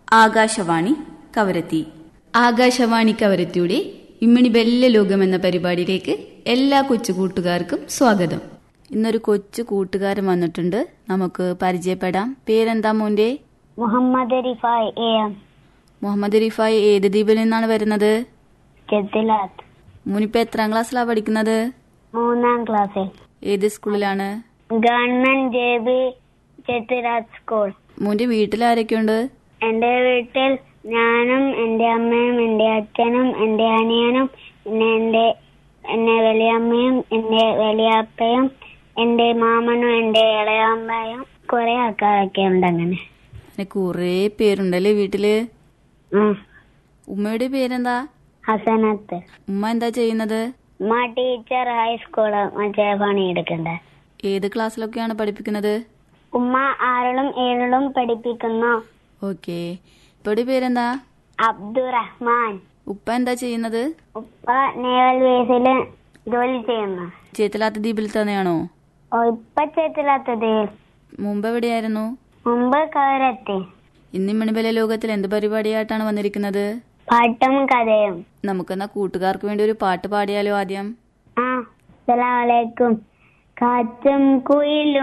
ആകാശവാണി കവരത്തി ആകാശവാണി കവരത്തിയുടെ ഇമ്മിണി ബെല്ല ലോകം എന്ന പരിപാടിയിലേക്ക് എല്ലാ കൊച്ചു കൂട്ടുകാർക്കും സ്വാഗതം ഇന്നൊരു കൊച്ചു കൂട്ടുകാരൻ വന്നിട്ടുണ്ട് നമുക്ക് പരിചയപ്പെടാം പേരെന്താ മോന്റെ മുഹമ്മദ് റിഫായ് എ എം മുഹമ്മദ് റിഫായ് ഏത് ദ്വീപിൽ നിന്നാണ് വരുന്നത് ജദ്ദിലാത്ത് മോനിപ്പോ എത്രാം ക്ലാസ്സിലാ പഠിക്കുന്നത് മൂന്നാം ക്ലാസ്സിൽ ഏത് സ്കൂളിലാണ് government J B Jaddilath school മോന്റെ വീട്ടിൽ ആരൊക്കെയുണ്ട് എന്റെ വീട്ടിൽ ഞാനും എന്റെ അമ്മയും എന്റെ അച്ഛനും എന്റെ അനിയനും പിന്നെ എന്റെ എന്നെ വലിയമ്മയും എന്റെ വലിയപ്പയും എന്റെ മാമനും എന്റെ ഇളയമ്മയും കുറെ ആൾക്കാരൊക്കെ ഉണ്ട് അങ്ങനെ അങ്ങനെ കുറേ പേരുണ്ടല്ലേ വീട്ടില് ഉം. ഉമ്മയുടെ പേരെന്താ ഹസനത്ത് ഉമ്മ എന്താ ചെയ്യുന്നത് ഉമ്മ ടീച്ചർ ഹൈസ്കൂള് മറ്റേ പണി എടുക്കണ്ട ഏത് ക്ലാസ്സിലൊക്കെയാണ് പഠിപ്പിക്കുന്നത് ഉമ്മ ആറിലും ഏഴിലും പഠിപ്പിക്കുന്നു ഓക്കെ ഇപ്പയുടെ പേരെന്താ അബ്ദുറഹ്മാൻ ഉപ്പ എന്താ ചെയ്യുന്നത് ഉപ്പ നേവൽ ബേസില് ജോലി ചെയ്യുന്നു ചേത്തലാത്ത ദ്വീപിൽ തന്നെയാണോ ഓ ഇപ്പൊ ചേത്തില്ലാത്തത് മുമ്പ് എവിടെയായിരുന്നു മുമ്പ് കവരത്തി ഇന്ന് മണിബല ലോകത്തിൽ എന്ത് പരിപാടിയായിട്ടാണ് വന്നിരിക്കുന്നത് പാട്ടും കഥയും നമുക്കെന്നാ കൂട്ടുകാർക്ക് വേണ്ടി ഒരു പാട്ട് പാടിയാലോ ആദ്യം ആ അസ്സലാമലൈക്കും കാറ്റും കുയിലും